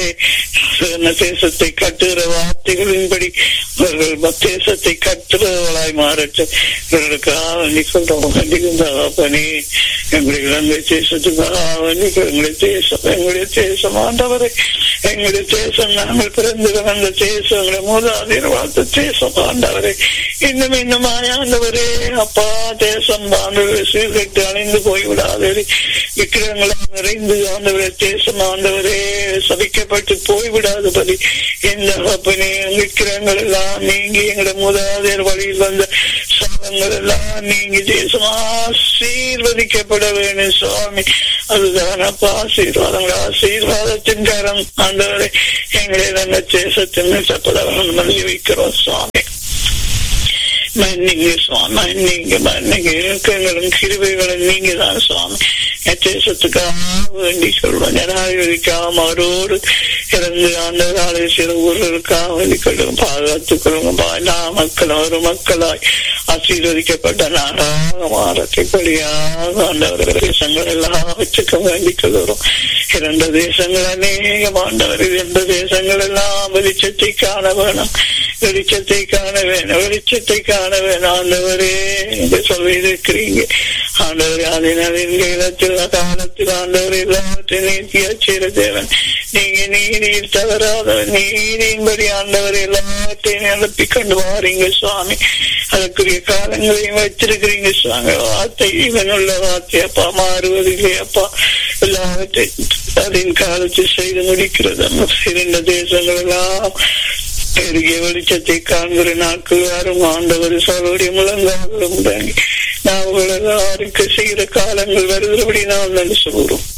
என்ன தேசத்தை கட்டுகிற வார்த்தைகளின்படி அவர்கள் தேசத்தை கட்டுறவர்களாய் மாறட்டும் இவர்களுக்காக வேண்டி சொல்றோம் கண்டிப்பாப்பனே எங்களுடைய இலங்கை தேசத்துக்காக வேண்டி எங்களுடைய தேசம் எங்களுடைய தேசம் ஆண்டவரை எங்களுடைய தேசம் நாங்கள் பிறந்து வந்த தேசம் எங்களுடைய மூதாதையர் வாழ்த்த தேசம் ஆண்டவரை இன்னும் இன்னும் ஆண்டவரே அப்பா தேசம் ஆண்டவரை சீர்கட்டு அழிந்து போய்விடாதே விக்கிரங்களால் நிறைந்து ஆண்டவரே தேசம் ஆண்டவரே சபிக்கப்பட்டு போய்விடாதபடி எந்த அப்பனே விக்கிரங்கள் எல்லாம் நீங்கி எங்களோட மூதாதையர் வழியில் வந்த சாதங்கள் எல்லாம் நீங்கி தேசம் ஆசீர்வதிக்கப்பட வேண்டும் சுவாமி அதுதான் அப்பா ஆசீர்வாதங்கள் ஆசீர்வாதத்தின் கரம் ஆண்டவரை எங்களை நாங்கள் தேசத்தின் சப்பட வைக்கிறோம் சுவாமி மன்னிங்க சுவாமி மன்னிங்க மன்னிங்க இயக்கங்களும் கிருபைகளும் நீங்க தான் சுவாமி தேசத்துக்காக வேண்டி சொல்றோம் ஜனாதிபதிக்காக அவரோடு இறந்து ஆண்டவராலே சில ஊர்களுக்காக வேண்டி கொள்ளும் பாதுகாத்துக் கொள்ளுங்க எல்லா மக்களும் ஒரு மக்களாய் ஆசீர்வதிக்கப்பட்ட நாடாக மாறத்தைப்படியாக ஆண்டவர் தேசங்கள் எல்லாம் வச்சுக்க வேண்டிக் கொள்கிறோம் இரண்டு தேசங்கள் அநேகம் ஆண்டவர் இரண்டு தேசங்கள் எல்லாம் வெளிச்சத்தை காண வேணும் வெளிச்சத்தை காண வேணும் வெளிச்சத்தை காண வேணும் ஆண்டவரே என்று சொல்லியிருக்கிறீங்க ஆண்டவர் அதனால் எங்க இடத்தில் காலத்தில் ஆண்டவர் எல்லாவற்றையும் நீத்தியா செய்த தேவன் நீங்க நீதியில் தவறாதவர் நீதியின்படி ஆண்டவர் எல்லாவற்றையும் நிரப்பி கொண்டு வாரீங்க சுவாமி அதற்குரிய காலங்களையும் வச்சிருக்கிறீங்க சுவாமி வார்த்தை இவனுள்ள வார்த்தை அப்பா மாறுவதில்லை அப்பா எல்லாவற்றையும் அதன் காலத்தில் செய்து முடிக்கிறது இரண்டு தேசங்கள் எல்லாம் பெருகிய வெளிச்சத்தை காண்கிற நாட்கள் வரும் ஆண்டவர் சோழருடைய முழங்காலும் நான் உங்களை செய்கிற காலங்கள் வருகிறபடி நான் நன்றி சொல்கிறோம்